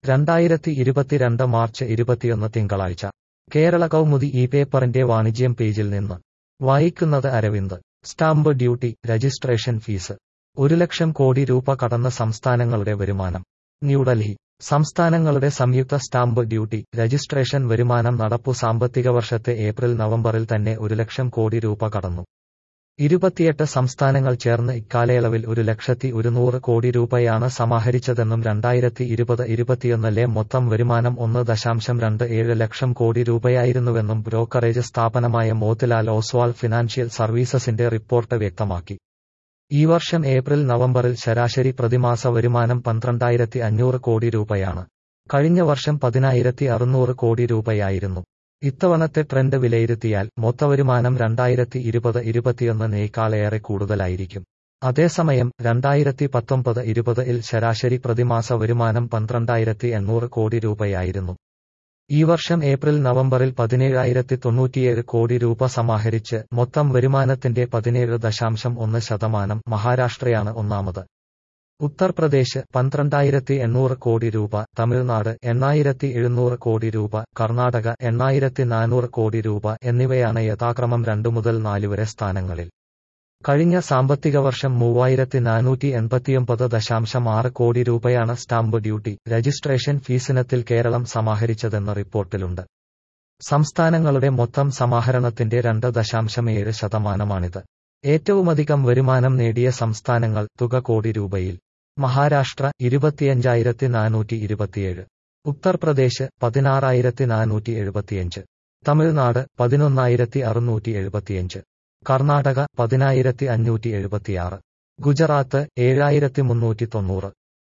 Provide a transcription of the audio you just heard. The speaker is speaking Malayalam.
രണ്ടായിരത്തി ഇരുപത്തിരണ്ട് മാർച്ച് ഇരുപത്തിയൊന്ന് തിങ്കളാഴ്ച കേരള കൗമുദി ഈ പേപ്പറിന്റെ വാണിജ്യം പേജിൽ നിന്ന് വായിക്കുന്നത് Aravind stamp duty registration fees ഒരു ലക്ഷം കോടി രൂപ കടന്ന സംസ്ഥാനങ്ങളുടെ വരുമാനം ന്യൂഡൽഹി സംസ്ഥാനങ്ങളുടെ സംയുക്ത സ്റ്റാമ്പ് ഡ്യൂട്ടി രജിസ്ട്രേഷൻ വരുമാനം നടപ്പു സാമ്പത്തിക വർഷത്തെ ഏപ്രിൽ നവംബറിൽ തന്നെ ഒരു ലക്ഷം കോടി രൂപ കടന്നു ഇരുപത്തിയെട്ട് സംസ്ഥാനങ്ങൾ ചേർന്ന് ഇക്കാലയളവിൽ ഒരു ലക്ഷത്തി ഒരുന്നൂറ് കോടി രൂപയാണ് സമാഹരിച്ചതെന്നും രണ്ടായിരത്തി ഇരുപത് ഇരുപത്തിയൊന്നിലെ മൊത്തം വരുമാനം ഒന്ന് ദശാംശം രണ്ട് ഏഴ് ലക്ഷം കോടി രൂപയായിരുന്നുവെന്നും ബ്രോക്കറേജ് സ്ഥാപനമായ മോത്തിലാൽ ഓസ്വാൾ ഫിനാൻഷ്യൽ സർവീസസിന്റെ റിപ്പോർട്ട് വ്യക്തമാക്കി ഈ വർഷം ഏപ്രിൽ നവംബറിൽ ശരാശരി പ്രതിമാസ വരുമാനം പന്ത്രണ്ടായിരത്തി അഞ്ഞൂറ് കോടി രൂപയാണ് കഴിഞ്ഞ വർഷം പതിനായിരത്തി അറുന്നൂറ് കോടി രൂപയായിരുന്നു ഇത്തവണത്തെ ട്രെൻഡ് വിലയിരുത്തിയാൽ മൊത്തവരുമാനം രണ്ടായിരത്തി ഇരുപത് ഇരുപത്തിയൊന്നിനേക്കാളേറെ കൂടുതലായിരിക്കും അതേസമയം രണ്ടായിരത്തി പത്തൊമ്പത് ഇരുപത് ഇൽ ശരാശരി പ്രതിമാസ വരുമാനം പന്ത്രണ്ടായിരത്തി എണ്ണൂറ് കോടി രൂപയായിരുന്നു ഈ വർഷം ഏപ്രിൽ നവംബറിൽ പതിനേഴായിരത്തി തൊണ്ണൂറ്റിയേഴ് കോടി രൂപ സമാഹരിച്ച് മൊത്തം വരുമാനത്തിന്റെ പതിനേഴ് ദശാംശം ഒന്ന് ശതമാനം മഹാരാഷ്ട്രയാണ് ഒന്നാമത് ഉത്തർപ്രദേശ് പന്ത്രണ്ടായിരത്തി എണ്ണൂറ് കോടി രൂപ തമിഴ്നാട് എണ്ണായിരത്തി എഴുന്നൂറ് കോടി രൂപ കർണാടക എണ്ണായിരത്തി നാനൂറ് കോടി രൂപ എന്നിവയാണ് യഥാക്രമം രണ്ടു മുതൽ നാല് വരെ സ്ഥാനങ്ങളിൽ കഴിഞ്ഞ സാമ്പത്തിക വർഷം മൂവായിരത്തി നാനൂറ്റി എൺപത്തിയൊമ്പത് ദശാംശം ആറ് കോടി രൂപയാണ് സ്റ്റാമ്പ് ഡ്യൂട്ടി രജിസ്ട്രേഷൻ ഫീസിനത്തിൽ കേരളം സമാഹരിച്ചതെന്ന് റിപ്പോർട്ടിലുണ്ട് സംസ്ഥാനങ്ങളുടെ മൊത്തം സമാഹരണത്തിന്റെ രണ്ട് ദശാംശം ഏഴ് ശതമാനമാണിത് ഏറ്റവുമധികം വരുമാനം നേടിയ സംസ്ഥാനങ്ങൾ തുക കോടി രൂപയിൽ മഹാരാഷ്ട്ര ഇരുപത്തിയഞ്ചായിരത്തി നാനൂറ്റി ഇരുപത്തിയേഴ് ഉത്തർപ്രദേശ് പതിനാറായിരത്തി നാനൂറ്റി എഴുപത്തിയഞ്ച് തമിഴ്നാട് പതിനൊന്നായിരത്തി അറുന്നൂറ്റി എഴുപത്തിയഞ്ച് കർണാടക പതിനായിരത്തി അഞ്ഞൂറ്റി എഴുപത്തിയാറ് ഗുജറാത്ത് ഏഴായിരത്തി മുന്നൂറ്റി തൊണ്ണൂറ്